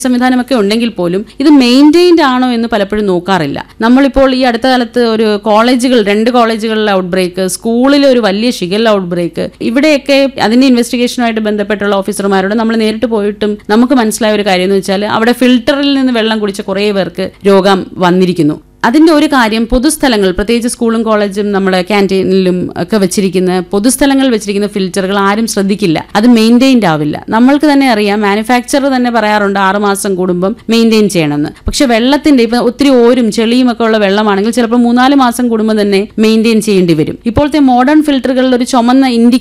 സംവിധാനമൊക്കെ ഉണ്ടെങ്കിൽ പോലും ഇത് മെയിൻറ്റെയിൻഡ് ആണോ എന്ന് പലപ്പോഴും നോക്കാറില്ല നമ്മളിപ്പോൾ ഈ അടുത്ത കാലത്ത് ഒരു കോളേജുകൾ രണ്ട് കോളേജുകളിലെ ഔട്ട് ബ്രേക്ക് സ്കൂളിലെ ഒരു വലിയ ഷിഗൽ ഔട്ട് ബ്രേക്ക് ഇവിടെയൊക്കെ അതിന്റെ ഇൻവെസ്റ്റിഗേഷനുമായിട്ട് ബന്ധപ്പെട്ടുള്ള ഓഫീസർമാരോട് നമ്മൾ നേരിട്ട് പോയിട്ടും നമുക്ക് മനസ്സിലായ ഒരു കാര്യം എന്ന് വെച്ചാൽ അവിടെ ഫിൽറ്ററിൽ നിന്ന് വെള്ളം കുടിച്ച കുറേ പേർക്ക് രോഗം വന്നിരിക്കുന്നു അതിന്റെ ഒരു കാര്യം പൊതുസ്ഥലങ്ങൾ പ്രത്യേകിച്ച് സ്കൂളും കോളേജും നമ്മുടെ ക്യാൻറ്റീനിലും ഒക്കെ വെച്ചിരിക്കുന്ന പൊതുസ്ഥലങ്ങളിൽ വെച്ചിരിക്കുന്ന ഫിൽറ്ററുകൾ ആരും ശ്രദ്ധിക്കില്ല അത് മെയിൻറ്റെയിൻഡ് ആവില്ല നമ്മൾക്ക് തന്നെ അറിയാം മാനുഫാക്ചറർ തന്നെ പറയാറുണ്ട് ആറ് മാസം കൂടുമ്പം മെയിൻറ്റെയിൻ ചെയ്യണമെന്ന് പക്ഷെ വെള്ളത്തിന്റെ ഇപ്പൊ ഒത്തിരി ഓരും ചെളിയും ഒക്കെ ഉള്ള വെള്ളമാണെങ്കിൽ ചിലപ്പോൾ മൂന്നാല് മാസം കൂടുമ്പോൾ തന്നെ മെയിൻറ്റെയിൻ ചെയ്യേണ്ടി വരും ഇപ്പോഴത്തെ മോഡേൺ ഫിൽറ്ററുകളിൽ ഒരു ചുമന്ന ഇൻഡി